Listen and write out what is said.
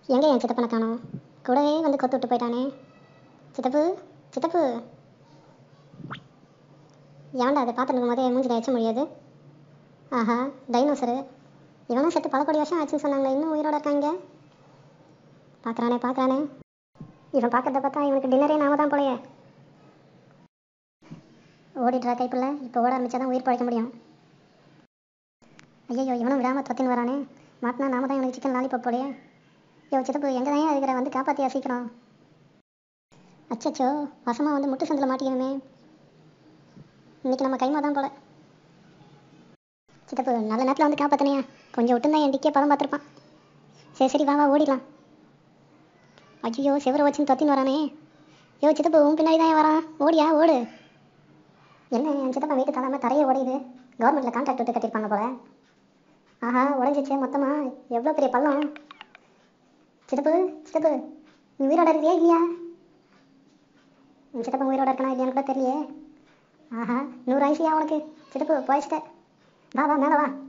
எங்கே என் சித்தப்பனை காணோம் கூடவே வந்து கொத்து விட்டு போயிட்டானே சித்தப்பு சித்தப்பு ஏன்டா அதை பார்த்துருக்கும் போதே மூஞ்சில் எச்ச முடியாது ஆஹா டைனோசரு இவனும் செத்து பல கோடி வருஷம் ஆச்சுன்னு சொன்னாங்களே இன்னும் உயிரோட இருக்காங்க பார்க்குறானே பார்க்குறானே இவன் பார்க்கறத பார்த்தா இவனுக்கு டின்னரே நாம தான் போலையே ஓடிடுறா கைப்புள்ள இப்போ ஓட ஆரம்பிச்சா தான் உயிர் பழைக்க முடியும் ஐயோ இவனும் விடாமல் தொத்தின்னு வரானே மாட்டினா நாம தான் இவனுக்கு சிக்கன் லாலிபப் போலையே யோ சித்தப்பு எங்கே தான் இருக்கிற வந்து காப்பாற்றியா சீக்கிரம் அச்சச்சோ வசமாக வந்து முட்டு சந்தில் மாட்டிக்கணுமே இன்னைக்கு நம்ம கைமா தான் போல சித்தப்பு நல்ல நேரத்தில் வந்து காப்பாற்றினியா கொஞ்சம் விட்டுருந்தா என் டிக்கே பதம் பார்த்துருப்பான் சரி சரி வா வா ஓடிடலாம் ஐயோ செவரை வச்சுன்னு தொத்தின்னு வரானே யோ சித்தப்பு உன் பின்னாடி தான் வரான் ஓடியா ஓடு என்ன என் சித்தப்பா வீட்டு தராமல் தரையை உடையுது கவர்மெண்ட்டில் கான்ட்ராக்ட் விட்டு கட்டியிருப்பாங்க போல ஆஹா உடஞ்சிச்சே மொத்தமா எவ்வளோ பெரிய பள்ளம் சித்தப்பு சித்தப்பு நீ உயிரோட இருக்கியா இல்லையா என் சித்தப்பா உயிரோட இருக்கானா இல்லையான்னு கூட தெரியலையே ஆஹா நூறு ஆயிசியா உனக்கு சித்தப்பு போயிச்சிட்ட வா வா மேலே வா